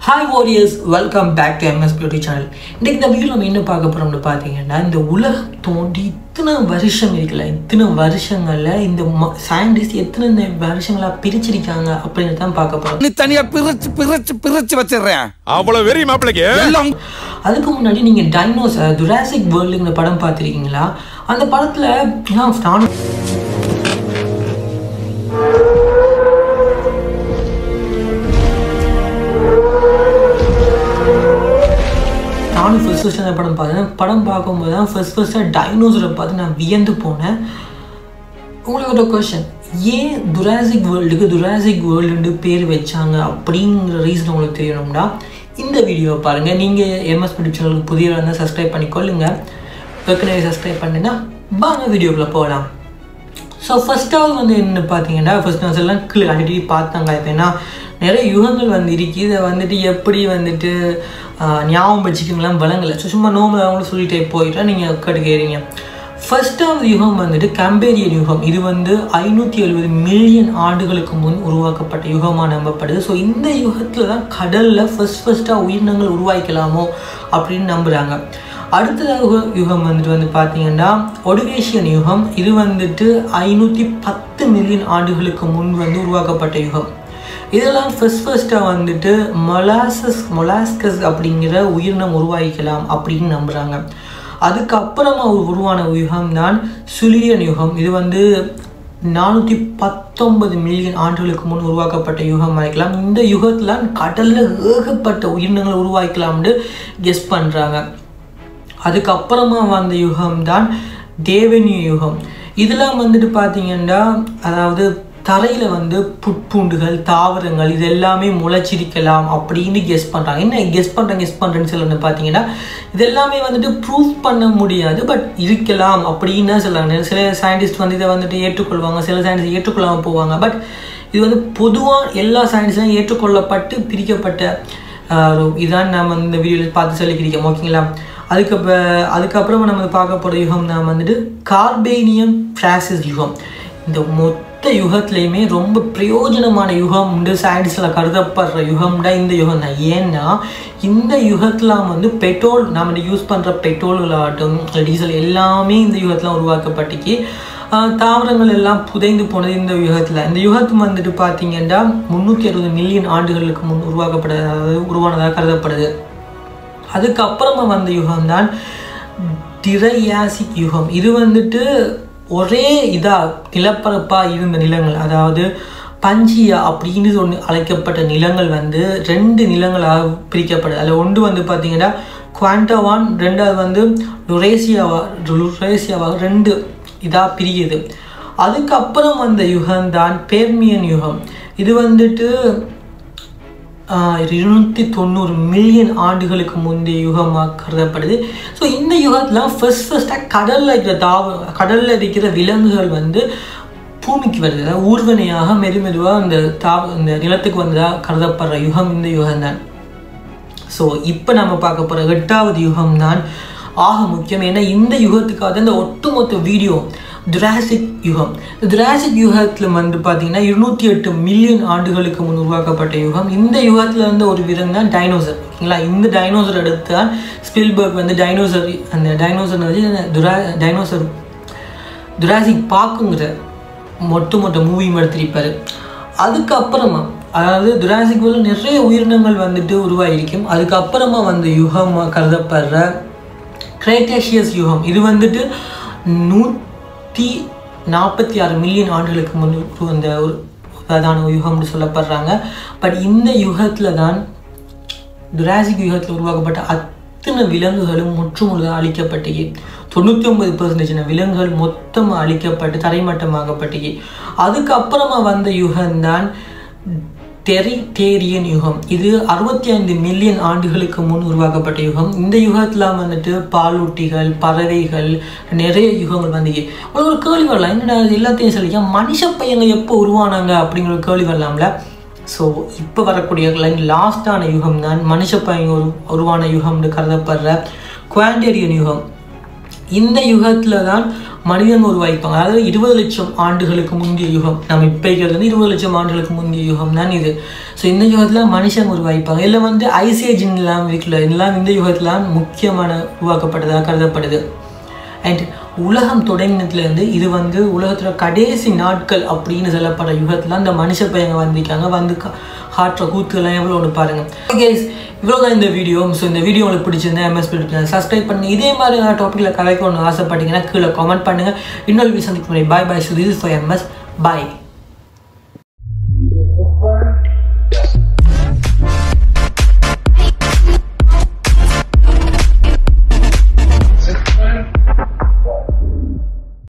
hi warriors welcome back to M S beauty channel இன்றைக்கு இந்த video நம்ம என்ன பார்க்க போகிறோம்னு பார்த்தீங்கன்னா இந்த உலகம் தோண்டி இத்தனை வருஷம் இருக்குல்ல இத்தனை வருஷங்களில் இந்த சயின்டிஸ்ட் எத்தனை இந்த வருஷங்களாக பிரிச்சிருக்காங்க அப்படின்னு தான் பார்க்க போகிறோம் நீ தனியா பிரிச்சு பிரிச்சு பிரிச்சு வச்சிடுறேன் அவ்வளவு வெறி மாப்பிளைக்கு எல்லாம் அதுக்கு முன்னாடி நீங்கள் டைனோசர் ஜுராசிக் வேர்ல்டுங்கிற படம் பார்த்துருக்கீங்களா அந்த படத்தில் நான் நானும் நானும் ஃபர்ஸ்ட் ஃபர்ஸ்ட் அந்த படம் பார்த்தேன் படம் பார்க்கும்போது தான் ஃபர்ஸ்ட் ஃபர்ஸ்ட்டாக டைனோசரை பார்த்து நான் வியந்து போனேன் உங்களுக்கு ஒரு கொஷன் ஏன் துராசிக் வேர்ல்டுக்கு துராசிக் வேர்ல்டுன்னு பேர் வச்சாங்க அப்படிங்கிற ரீசன் உங்களுக்கு தெரியணும்னா இந்த வீடியோவை பாருங்கள் நீங்கள் எம்எஸ் பிடி சேனலுக்கு புதிய இருந்தால் சப்ஸ்கிரைப் பண்ணிக்கொள்ளுங்க ஏற்கனவே சப்ஸ்கிரைப் பண்ணுன்னா வாங்க வீடியோக்குள்ளே போகலாம் ஸோ ஃபஸ்ட்டாவது வந்து என்ன பார்த்தீங்கன்னா ஃபர்ஸ்ட் நான் எல்லாம் கீழே அடிக்கடி பார்த்தாங்க இப்போ ஏன்னா நிறைய யுகங்கள் வந்து இருக்கு இதை வந்துட்டு எப்படி வந்துட்டு ஆஹ், ஞாபகம் வச்சுக்கீங்களாம் விளங்கலை ஸோ சும்மா நோம்பு அவங்களும் சொல்லிட்டே போயிட்டா நீங்கள் கேட்டுக்கிறீங்க ஃபர்ஸ்டாவது யுகம் வந்துட்டு கம்பேரியன் யுகம் இது வந்து ஐநூற்றி எழுபது மில்லியன் ஆண்டுகளுக்கு முன் உருவாக்கப்பட்ட யுகமாக நம்பப்படுது ஸோ இந்த யுகத்தில் தான் கடலில் ஃபர்ஸ்ட் ஃபர்ஸ்ட்டாக உயிரினங்கள் உருவாக்கலாமோ அப்படின்னு நம்புகிறாங்க அடுத்ததாக யுகம் வந்துட்டு வந்து பார்த்தீங்கன்னா ஒடுவேஷியன் யுகம் இது வந்துட்டு ஐநூற்றி பத்து மில்லியன் ஆண்டுகளுக்கு முன் வந்து உருவாக்கப்பட்ட யுகம் இதெல்லாம் ஃபர்ஸ்ட் ஃபர்ஸ்ட்டாக வந்துட்டு மொலாசஸ் மொலாஸ்கஸ் அப்படிங்கிற உயிரினம் உருவாக்கிக்கலாம் அப்படின்னு நம்புகிறாங்க அதுக்கப்புறமா உரு- உருவான யுகம் தான் சுலியன் யுகம் இது வந்து நானூற்றி பத்தொன்பது மில்லியன் ஆண்டுகளுக்கு முன் உருவாக்கப்பட்ட யுகம் இருக்கலாம் இந்த யுகத்தில் கடலில் ஏகப்பட்ட உயிரினங்களை உருவாக்கலாம்னு கெஸ் பண்ணுறாங்க அதுக்கப்புறமா வந்த யுகம் தான் தேவனிய யுகம் இதெல்லாம் வந்துட்டு பார்த்தீங்கன்னா அதாவது தரையில் வந்து புட்பூண்டுகள் தாவரங்கள் இது எல்லாமே முளைச்சிருக்கலாம் அப்படின்னு கெஸ் பண்ணுறாங்க என்ன கெஸ் பண்ணுறேன் கெஸ் பண்ணுறேன்னு சொல்லணும் பார்த்தீங்கன்னா இது எல்லாமே வந்துட்டு ப்ரூஃப் பண்ண முடியாது பட் இருக்கலாம் அப்படின்னு தான் சொல்கிறாங்க சில சயின்டிஸ்ட் வந்து இதை வந்துட்டு ஏற்றுக்கொள்வாங்க சில சயின்டிஸ்ட் ஏற்றுக்கொள்ளாமல் போவாங்க பட் இது வந்து பொதுவாக எல்லா சயின்ஸ்லையும் ஏற்றுக்கொள்ளப்பட்டு பிரிக்கப்பட்ட ஆஹ், ஒரு இதான் நம்ம இந்த வீடியோவில் பார்த்து சொல்லிக்கிறோம் ஓகேங்களா அதுக்கப்புற அதுக்கப்புறமா நம்ம பார்க்க போகிற யுகம் தான் வந்துட்டு கார்பேனியம் பிராசிஸ் யுகம் இந்த மொத்த யுகத்துலேயுமே ரொம்ப பிரயோஜனமான யுகம் உண்டு சயின்ஸில் கருதப்படுற யுகம்டா இந்த யுகம் தான் ஏன்னா இந்த யுகத்தில் வந்து பெட்ரோல் நம்ம யூஸ் பண்ணுற பெட்ரோல்களாகட்டும் டீசல் எல்லாமே இந்த யுகத்தில் உருவாக்கப்பட்டுச்சு ஆஹ் தாவரங்கள் எல்லாம் புதைந்து போனது இந்த யுகத்தில் இந்த யுகத்து வந்துட்டு பார்த்தீங்கன்னா முந்நூற்றி அறுபது மில்லியன் ஆண்டுகளுக்கு முன் உருவாக்கப்பட அதாவது உருவானதாக கருதப்படுது அதுக்கப்புறமா வந்த யுகம் தான் டிரையாசிக் யுகம் இது வந்துட்டு ஒரே இதாக நிலப்பரப்பாக இருந்த நிலங்கள் அதாவது பஞ்சியா அப்படின்னு ஒன்று அழைக்கப்பட்ட நிலங்கள் வந்து ரெண்டு நிலங்களாக பிரிக்கப்படுது அதில் ஒன்று வந்து பார்த்தீங்கன்னா குவாண்டவான் ரெண்டாவது வந்து லுரேசியாவா லுரேசியாவாக ரெண்டு இதாக பிரியுது அதுக்கப்புறம் வந்த யுகம் தான் பேர்மியன் யுகம் இது வந்துட்டு இருநூற்றி தொண்ணூறு மில்லியன் ஆண்டுகளுக்கு முந்தைய யுகமாக கருதப்படுது ஸோ இந்த யுகத்தில் ஃபர்ஸ்ட் ஃபர்ஸ்ட்டாக கடலில் இருக்கிற தாவ கடலில் இருக்கிற விலங்குகள் வந்து பூமிக்கு வருது அதாவது ஊர்வனையாக மெது மெதுவாக இந்த தாவ இந்த நிலத்துக்கு வந்ததாக கருதப்படுற யுகம் இந்த யுகம் தான் ஸோ இப்போ நம்ம பார்க்க போகிற எட்டாவது யுகம் தான் ஆக முக்கியம் ஏன்னா இந்த யுகத்துக்காக இந்த ஒட்டுமொத்த வீடியோ துராசிக் யுகம் இந்த துராசிக் யுகத்தில் வந்து பார்த்தீங்கன்னா இருநூற்றி எட்டு மில்லியன் ஆண்டுகளுக்கு முன் உருவாக்கப்பட்ட யுகம் இந்த யுகத்தில் வந்து ஒரு விலங்கு தான் டைனோசர் ஓகேங்களா இந்த டைனோசர் எடுத்து தான் ஸ்பில்பர்க் வந்து டைனோசர் அந்த டைனோசர் வந்து துரா டைனோசர் துராசிக் பாக்குங்கிற மொட்டு மொட்டை மூவியும் எடுத்திருப்பாரு அதுக்கப்புறமா அதாவது துராசிக் வேர்ல்டு நிறைய உயிரினங்கள் வந்துட்டு உருவாகிருக்கும் அதுக்கப்புறமா வந்த யுகமாக கருதப்படுற கிரேட்டேஷியஸ் யுகம் இது வந்துட்டு நூற்றி நாற்பத்தி ஆறு மில்லியன் ஆண்டுகளுக்கு முன் வந்த ஒரு அதான ஒரு யுகம்னு சொல்லப்படுறாங்க பட் இந்த யுகத்தில் தான் துராசிக் யுகத்தில் உருவாக்கப்பட்ட அத்தனை விலங்குகளும் முற்றுமுழுதாக அழிக்கப்பட்டது தொண்ணூற்றி ஒன்பது பர்சன்டேஜ் விலங்குகள் மொத்தமாக அழிக்கப்பட்டு தரைமட்டமாகப்பட்டது அதுக்கப்புறமா வந்த யுகம்தான் டெரிட்டேரியன் யுகம் இது அறுபத்தி ஐந்து மில்லியன் ஆண்டுகளுக்கு முன் உருவாக்கப்பட்ட யுகம் இந்த யுகத்தில் வந்துட்டு பாலூட்டிகள் பறவைகள் நிறைய யுகங்கள் வந்தீங்க உங்களுக்கு ஒரு கேள்வி வரலாம் என்னடா இது எல்லாத்தையும் சொல்லிக்க மனுஷ பையங்க எப்போ உருவானாங்க அப்படிங்கிற ஒரு கேள்வி வரலாம்ல ஸோ இப்போ வரக்கூடிய லைன் லாஸ்டான யுகம் தான் மனுஷ பையன் ஒரு உருவான யுகம்னு கருதப்படுற குவாண்டேரியன் யுகம் இந்த யுகத்தில் தான் மனிதன் உருவாய்ப்பாங்க அதாவது இருபது லட்சம் ஆண்டுகளுக்கு முந்தைய யுகம் நம்ம இப்போ இருக்கிறது வந்து இருபது லட்சம் ஆண்டுகளுக்கு முந்தைய யுகம் தான் இது ஸோ இந்த யுகத்தில் மனுஷன் உருவாய்ப்பாங்க இல்லை வந்து ஐசேஜின் எல்லாம் இருக்குல்ல இதெல்லாம் இந்த யுகத்தில் முக்கியமான உருவாக்கப்பட்டதாக கருதப்படுது அண்ட் உலகம் தொடங்கினதுலேருந்து இது வந்து உலகத்தோட கடைசி நாட்கள் அப்படின்னு சொல்லப்படுற யுகத்தில் அந்த மனுஷ பையங்க வந்திருக்காங்க வந்து ஹார்ட்ற கூத்துலாம் எவ்வளோ ஒன்று பாருங்கள் கேஸ் இவ்வளோ தான் இந்த வீடியோ ஸோ இந்த வீடியோ உங்களுக்கு பிடிச்சிருந்தா எம்எஸ் பிடிச்சிருந்தா சப்ஸ்கிரைப் பண்ணி இதே மாதிரி நான் டாப்பிக்கில் கலைக்க ஒன்று ஆசைப்பட்டீங்கன்னா கீழே கமெண்ட் பண்ணுங்கள் இன்னொரு வீடியோ சந்திக்கும் முறை bye bye so this for M S bye